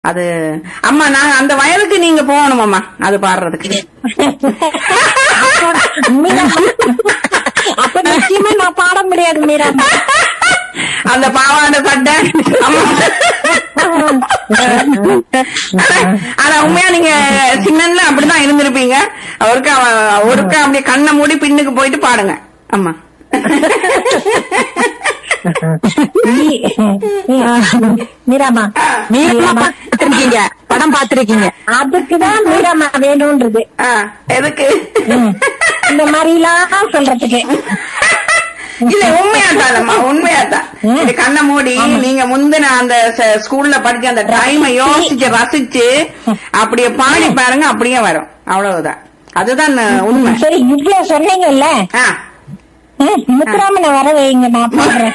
அது அம்மா நான் அந்த வயலுக்கு நீங்க போகணும் அம்மா அது பாடுறதுக்கு மீராம்மா. அப்ப நிச்சயமா நான் பாட முடியாது மீராம்மா அந்த பாவாடை சட்டை அம்மா ஆனா உண்மையா நீங்க சின்னன்ல அப்படிதான் இருந்திருப்பீங்க அவருக்கு அவருக்கு அப்படியே கண்ணை மூடி பின்னுக்கு போயிட்டு பாடுங்க அம்மா மீ- மீராம்மா மீராம்மா பாத்திருக்கீங்க படம் பாத்திருக்கீங்க அதுக்குதான் மீராம்மா வேணும்ன்றது ஆ, எதுக்கு ம். இந்த மாதிரி எல்லாம் சொல்றதுக்கு இல்ல உண்மையாத்தானம்மா உண்மையாத்தான் இது கண்ணை மூடி நீங்க முந்தின அந்த ச- ஸ்கூல்ல படிச்ச அந்த டைமை யோசிச்சு ரசிச்சு அப்படியே பாடி பாருங்க அப்படியே வரும் அவ்வளவுதான் அதுதான் உண்மை சரி இவ்வளவு சொன்னீங்கல்ல ஆ ம், முத்துராமனை வர வைங்க நான் பாடுறேன்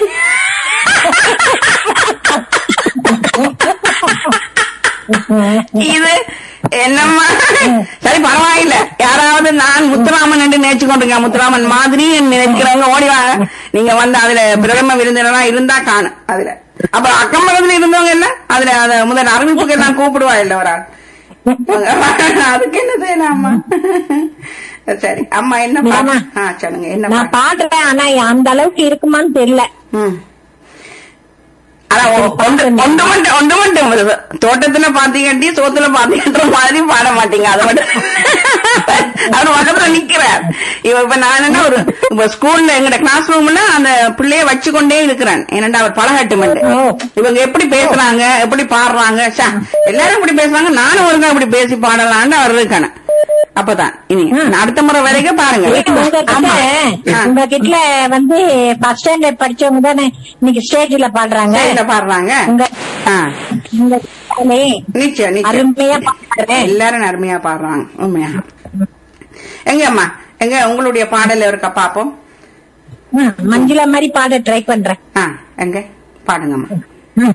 இது என்னம்மா சரி பரவாயில்ல யாராவது நான் முத்துராமன் என்று நினைச்சு கொண்டிருக்கேன் முத்துராமன் மாதிரி நினைக்கிறவங்க ஓடி வாங்க நீங்க வந்து அதுல பிரதம விருந்தினரா இருந்தா காணும் அதுல அப்ப அக்கம் பக்கத்துல இருந்தவங்க என்ன அதுல அத முதல் அறிவிப்புக்கு எல்லாம் கூப்பிடுவா இல்ல ஒரு ஆள் அதுக்கு என்ன செய்யலாம் அம்மா சரி அம்மா என்ன பா- அம்மா. ஆ சொல்லுங்க என்ன நான் பா- பாடுறேன் ஆனா அந்த அளவுக்கு இருக்குமான்னு தெரியல ம். ஆனா ஒ- ஒன்று ஒன்று மட்டும் ஒன்று மட்டும் வருது. தோட்டத்துல பாத்தீங்கட்டி சோத்துல பாத்தீங்கன்ற மாதிரி பாட மாட்டீங்க அது மட்டும் அவர் பக்கத்துல நிக்கிறார் இவ இப்ப நான் என்ன ஒரு இப்ப ஸ்கூல்ல எங்கட கிளாஸ் ரூம்ல அந்த பிள்ளைய வச்சு கொண்டே இருக்கிறேன் ஏனண்டா அவர் பழகட்டும் இவங்க எப்படி பேசுறாங்க எப்படி பாடுறாங்க ச்சே, எல்லாரும் இப்படி பேசுறாங்க நானும் ஒருக்கா இப்படி பேசி பாடலான்னு அவர் இருக்கணும் அப்பதான் இனி அடுத்த முறை வரைக்கும் பாருங்க உங்ககிட்ட உங்ககிட்ட வந்து ஃபர்ஸ்ட் ஸ்டாண்டர்ட் படிச்சவங்க தானே இன்னைக்கு ஸ்டேஜ்ல பாடுறாங்க சைடுல பாடுறாங்க உங்க ஆ, உங்க குரலே நிச்சயம் நிச்சயம் அருமையா பாடுறேன் எல்லாரும் அருமையா பாடுறாங்க உண்மையா எங்க அம்மா எங்க உங்களுடைய பாடல் இருக்கா பாப்போம் மஞ்சுளா மாதிரி பாட ட்ரை பண்றேன் ஆ எங்க பாடுங்கம்மா